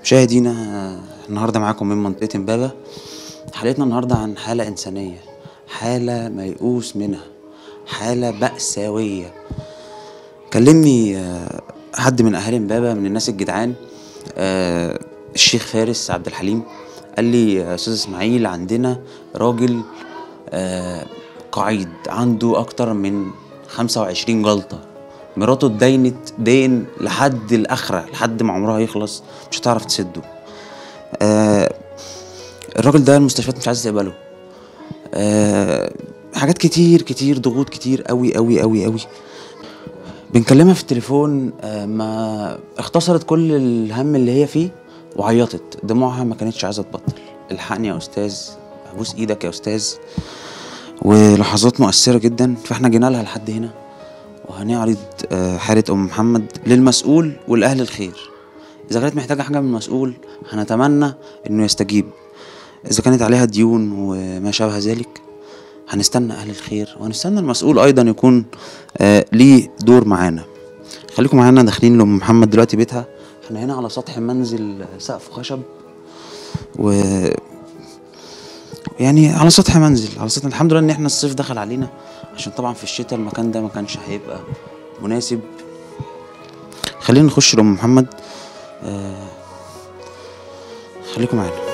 مشاهدينا النهارده معاكم من منطقة امبابة حلقتنا النهارده عن حالة إنسانية حالة ميؤوس منها حالة مأساوية كلمني آه، حد من أهالي امبابة من الناس الجدعان آه، الشيخ فارس عبد الحليم قال لي يا أستاذ إسماعيل عندنا راجل آه، قعيد عنده أكتر من 25 جلطة مراته اتدينت دين لحد الآخرة لحد ما عمرها يخلص مش هتعرف تسده آه الراجل ده المستشفيات مش عايز تقبله آه حاجات كتير كتير ضغوط كتير قوي قوي قوي قوي بنكلمها في التليفون آه ما اختصرت كل الهم اللي هي فيه وعيطت دموعها ما كانتش عايزه تبطل الحقني يا استاذ ابوس ايدك يا استاذ ولحظات مؤثره جدا فاحنا جينا لها لحد هنا وهنعرض آه، حالة أم محمد للمسؤول والأهل الخير إذا كانت محتاجة حاجة من المسؤول هنتمنى إنه يستجيب إذا كانت عليها ديون وما شابه ذلك هنستنى أهل الخير وهنستنى المسؤول أيضا يكون آه، ليه دور معانا خليكم معانا داخلين لأم محمد دلوقتي بيتها احنا هنا على سطح منزل سقف خشب و يعني على سطح منزل على سطح الحمد لله ان احنا الصيف دخل علينا عشان طبعا في الشتاء المكان ده ما كانش هيبقى مناسب خلينا نخش لأم محمد آه خليكم معانا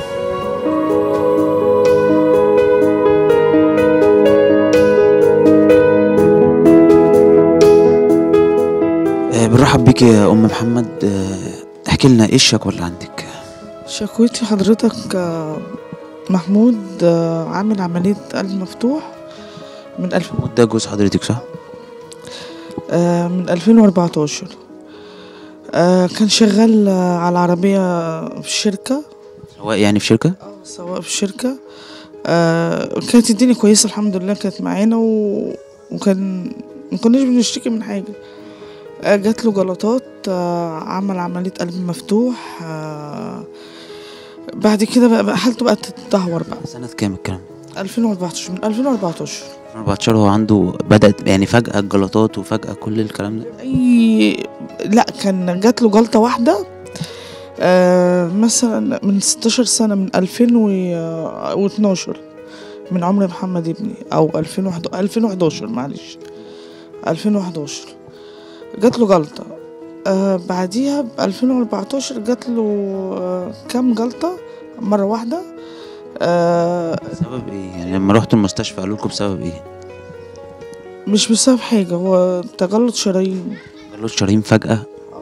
آه بنرحب بيك يا ام محمد آه احكي لنا ايه الشكوى اللي عندك شكوتي حضرتك آه، محمود آه، عامل عملية قلب مفتوح من ألف ده جوز حضرتك صح آه، من 2014 آه، كان شغال آه، على العربية في الشركة هو يعني في شركه سواء في الشركة آه، كانت الدنيا كويسة الحمد لله كانت معانا و... وكان ما كناش بنشتكي من حاجة آه، جات له جلطات آه، عمل عملية قلب مفتوح آه، بعد كده بقى, بقى حالته بقت تتدهور بقى سنه كام الكلام 2014 من 2014 14 هو عنده بدأت يعني فجأة الجلطات وفجأة كل الكلام ده اي لا كان جات له جلطه واحده آه مثلا من 16 سنه من 2012 من عمر محمد ابني او 2011 2011 معلش 2011 جات له جلطه آه بعديها ب 2014 جات له آه كام جلطه مره واحده آه سبب ايه يعني لما رحتوا المستشفى قالوا لكم بسبب ايه مش بسبب حاجه هو تجلط شرايين قالوا شرايين فجأة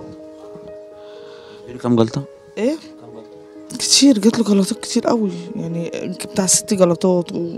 قالوا كام جلطة ايه كتير جات له جلطات كتير قوي يعني بتاع ست جلطات و...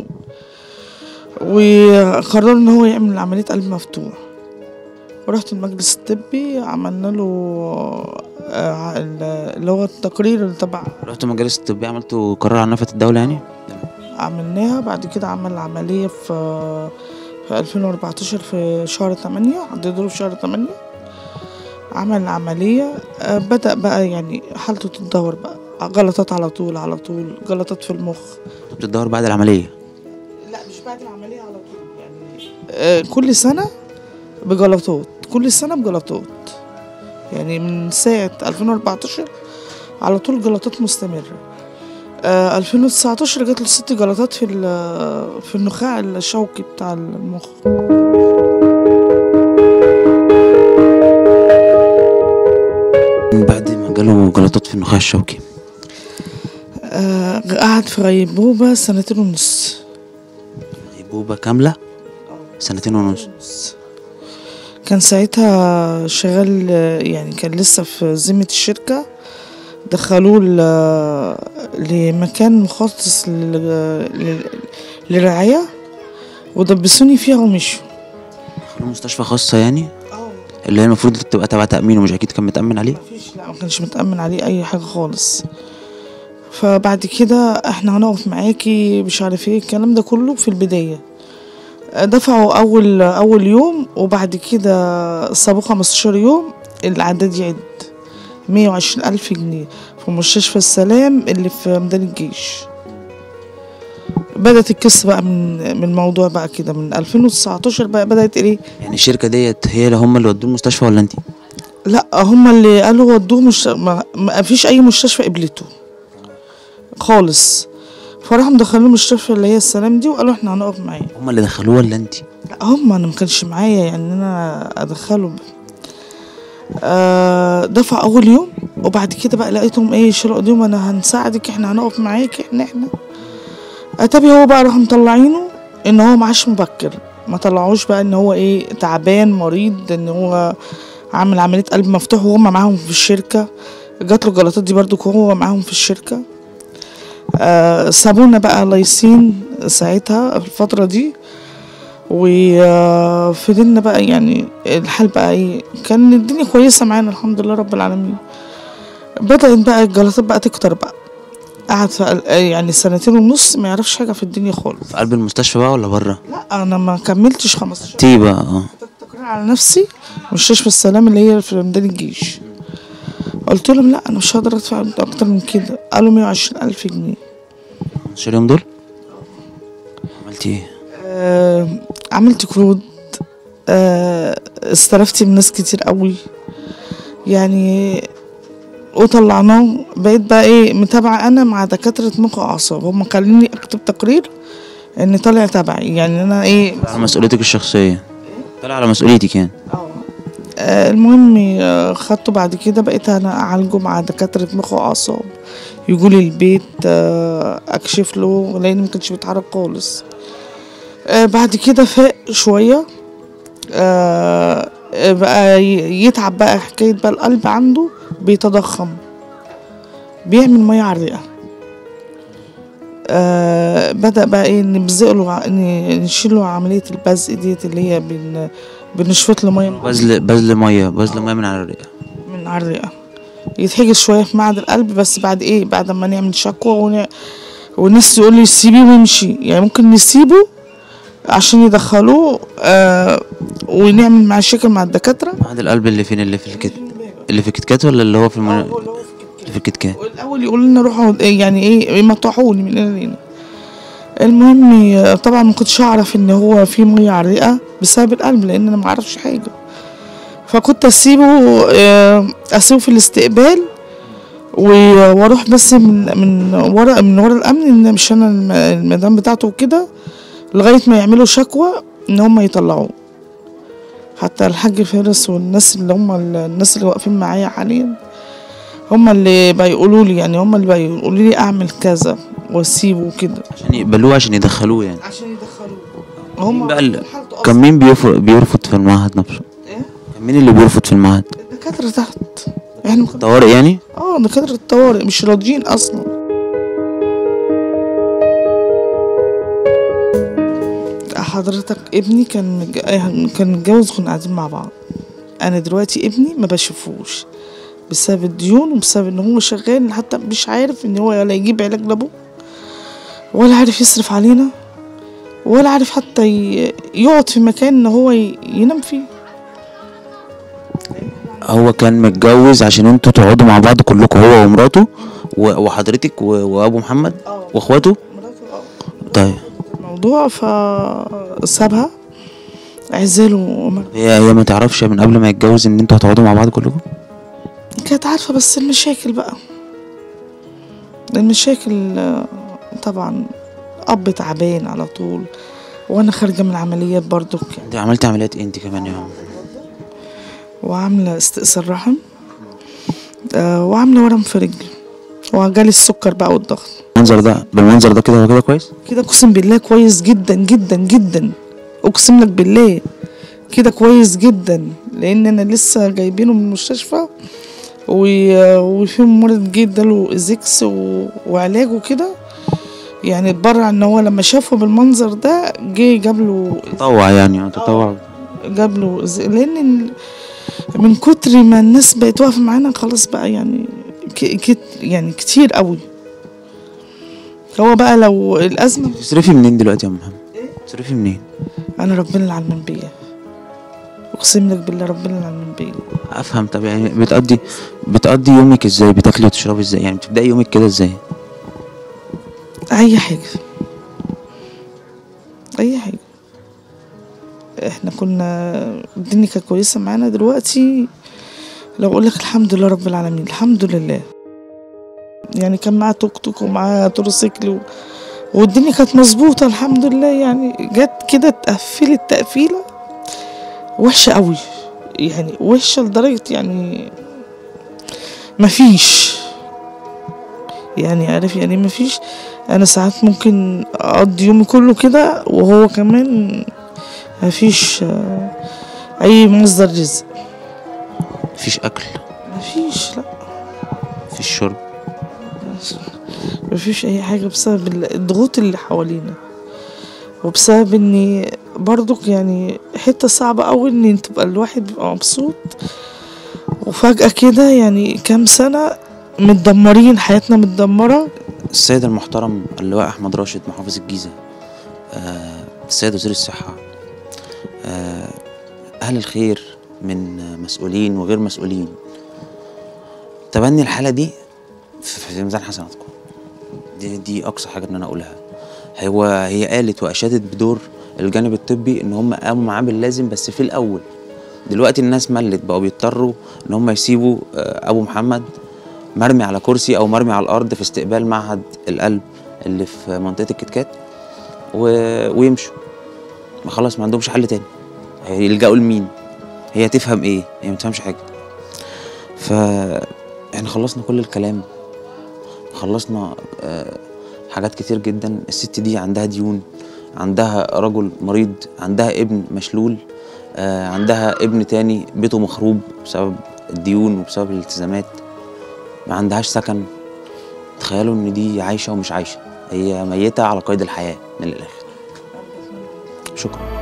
وقرر ان هو يعمل عملية قلب مفتوح ورحت المجلس الطبي عملنا له آه، اللي هو التقرير اللي تبع رحتوا مجالس الطبية عملتوا قرار عن نفقة الدولة يعني عملناها بعد كده عمل عملية في في 2014 في شهر 8 عديت له في شهر 8 عمل العملية آه، بدأ بقى يعني حالته تتدهور بقى غلطات على طول على طول غلطات في المخ كنتوا بتدور بعد العملية لا مش بعد العملية على طول يعني آه، كل سنة بجلطات كل سنة بجلطات يعني من ساعة 2014 على طول جلطات مستمرة آه 2019 جات له ست جلطات في ال- في النخاع الشوكي بتاع المخ من بعد ما جاله جلطات في النخاع الشوكي آه قعد في غيبوبة سنتين ونص غيبوبة كاملة سنتين ونص كان ساعتها شغال آه، يعني كان لسه في ذمة الشركة دخلوه ل- لمكان مخصص لل- لل- للرعاية ودبسوني فيها ومشوا دخلوا مستشفى خاصة يعني اللي هي المفروض تبقى تبع تأمين ومش أكيد كان متأمن عليه مفيش لا ما كانش متأمن عليه أي حاجة خالص فبعد كده احنا هنقف معاكي مش عارف ايه الكلام ده كله في البداية دفعوا أول أول يوم وبعد كده سابوا 15 يوم العداد يعد مية وعشرين ألف جنيه في مستشفى السلام اللي في ميدان الجيش بدأت القصة بقى من من الموضوع بقى كده من 2019 بقى بدأت ايه يعني الشركة ديت هي اللي هم اللي ودوه المستشفى ولا أنت؟ لا هما اللي قالوا ودوه مش ما, ما فيش اي مستشفى قبلته خالص فراحوا مدخلوه مستشفى اللي هي السلام دي وقالوا احنا هنقف معاه هما اللي دخلوه ولا انت لا هما انا ما كانش معايا يعني انا ادخله آه دفع اول يوم وبعد كده بقى لقيتهم ايه شالوا ايديهم انا هنساعدك احنا هنقف معاك احنا احنا اتابي هو بقى راحوا مطلعينه ان هو معاش مبكر ما طلعوش بقى ان هو ايه تعبان مريض ان هو عامل عملية قلب مفتوح وهم معاهم في الشركة جات له الجلطات دي برضو هو معاهم في الشركة آه سابونا بقى لايسين ساعتها في الفترة دي وفضلنا بقى يعني الحال بقى ايه كان الدنيا كويسة معانا الحمد لله رب العالمين بدأت بقى الجلطات بقى تكتر بقى قعد في يعني سنتين ونص ما يعرفش حاجة في الدنيا خالص في قلب المستشفى بقى ولا بره لا انا ما كملتش 15 تي بقى اه كتبت تقرير على نفسي مستشفى السلام اللي هي في ميدان الجيش قلت لهم لا انا مش هقدر ادفع اكتر من كده قالوا 120 الف جنيه 15 يوم دول عملتي ايه آه عملت كرود آه استلفت من ناس كتير قوي يعني وطلعناه بقيت بقى ايه متابعة انا مع دكاترة مخ واعصاب هم خلوني اكتب تقرير ان طالع تبعي يعني انا ايه على مسؤوليتك الشخصية طلع على مسؤوليتك يعني آه، المهم آه، خدته بعد كده بقيت انا اعالجه مع دكاترة مخ واعصاب يجوا لي البيت آه، اكشف له لان ما كانش بيتحرك خالص آه، بعد كده فاق شوية آه، آه، بقى ي- يتعب بقى حكاية بقى القلب عنده بيتضخم بيعمل مية على الرئة آه بدأ بقى ايه نبزق له ع- ن- نشيل له عملية البزق ديت اللي هي بن بنشفط له مية بذل بذل ميه بذل ميه من على الرئه من على الرئة يتحجز شوية في معهد القلب بس بعد ايه بعد ما نعمل شكوى ون... والناس يقول لي سيبيه ويمشي يعني ممكن نسيبه عشان يدخلوه آه ونعمل مع الشكل مع الدكاترة معهد القلب اللي فين اللي في الكت اللي في الكتكات ولا اللي هو في المن... اللي في الكتكات الاول يقول لنا روحوا يعني ايه يمطحوني من هنا لهنا المهم آه، طبعا ما كنتش اعرف ان هو في ميه على الرئه بسبب القلب لان انا ما اعرفش حاجه فكنت اسيبه آه، اسيبه في الاستقبال و- واروح بس من من ورا من ورا الامن ان مش انا الم- المدام بتاعته وكده لغايه ما يعملوا شكوى ان هم يطلعوه حتى الحاج فارس والناس اللي هم الناس اللي واقفين معايا حاليا هم اللي بيقولوا لي يعني هم اللي بيقولوا لي اعمل كذا واسيبه كده عشان يقبلوه عشان يدخلوه يعني عشان يدخلوه هم بقى ال- حالته كان مين بيرفض بيرفض في المعهد نفسه إيه؟ كان مين اللي بيرفض في المعهد الدكاتره تحت احنا مخ- طوارئ يعني اه دكاتره الطوارئ مش راضيين اصلا حضرتك ابني كان مج... كان متجوز كنا قاعدين مع بعض انا دلوقتي ابني ما بشوفوش بسبب الديون وبسبب ان هو شغال حتى مش عارف ان هو ولا يجيب علاج لابوه ولا عارف يصرف علينا ولا عارف حتى ي... يقعد في مكان ان هو ي... ينام فيه هو كان متجوز عشان انتوا تقعدوا مع بعض كلكم هو ومراته و- وحضرتك و- وابو محمد واخواته طيب الموضوع فسابها عزاله ومر- هي هي ما تعرفش من قبل ما يتجوز ان انتوا هتقعدوا مع بعض كلكم كانت عارفة بس المشاكل بقى المشاكل آه، طبعا أب تعبان على طول وأنا خارجة من عمليات برضو انت عملتي عمليات ايه انت كمان يا عم وعاملة استئصال رحم آه، وعاملة ورم في رجلي وجالي السكر بقى والضغط المنظر ده بالمنظر ده كده هو كده كويس كده اقسم بالله كويس جدا جدا جدا اقسم لك بالله كده كويس جدا لان انا لسه جايبينه من المستشفى و- وفي ممرض جه اداله زيكس و... وعلاج وكده يعني اتبرع ان هو لما شافه بالمنظر ده جه جاب له تطوع يعني اه تطوع جاب له ز- لان ال- من كتر ما الناس بقت واقفه معانا خلاص بقى يعني ك... ك... يعني كتير قوي هو بقى لو الازمه تصرفي منين دلوقتي يا محمد تصرفي منين انا ربنا اللي علمن بيا اقسم لك بالله ربنا اللي علمن بيا افهم طب يعني بتقضي بتقضي يومك ازاي بتاكلي وتشربي ازاي يعني بتبداي يومك كده ازاي اي حاجه اي حاجه احنا كنا الدنيا كانت كويسه معانا دلوقتي لو اقول لك الحمد لله رب العالمين الحمد لله يعني كان معاه توك توك ومعاه تروسيكل و... والدنيا كانت مظبوطه الحمد لله يعني جت كده اتقفلت تقفيله وحشه قوي يعني وحشه لدرجه يعني مفيش يعني عارف يعني مفيش انا ساعات ممكن اقضي يومي كله كده وهو كمان مفيش آه، اي مصدر رزق مفيش اكل مفيش لا مفيش شرب مفيش اي حاجه بسبب ال- الضغوط اللي حوالينا وبسبب ان برضك يعني حته صعبه قوي ان تبقى الواحد بيبقى مبسوط وفجاه كده يعني كام سنه متدمرين حياتنا متدمره السيد المحترم اللواء احمد راشد محافظ الجيزه آه، السيد وزير الصحه آه، اهل الخير من مسؤولين وغير مسؤولين تبني الحاله دي في في ميزان حسناتكم دي دي اقصى حاجه ان انا اقولها هو هي قالت واشادت بدور الجانب الطبي ان هم قاموا معاه باللازم بس في الاول دلوقتي الناس ملت بقوا بيضطروا ان هم يسيبوا آه، ابو محمد مرمي على كرسي او مرمي على الارض في استقبال معهد القلب اللي في منطقه الكتكات و... ويمشوا ما خلاص ما عندهمش حل تاني هيلجأوا لمين هي تفهم ايه هي ما تفهمش حاجه ف احنا خلصنا كل الكلام خلصنا آه، حاجات كتير جدا الست دي عندها ديون عندها رجل مريض عندها ابن مشلول آه، عندها ابن تاني بيته مخروب بسبب الديون وبسبب الالتزامات ما عندهاش سكن تخيلوا ان دي عايشه ومش عايشه هي ميته على قيد الحياه من الاخر شكرا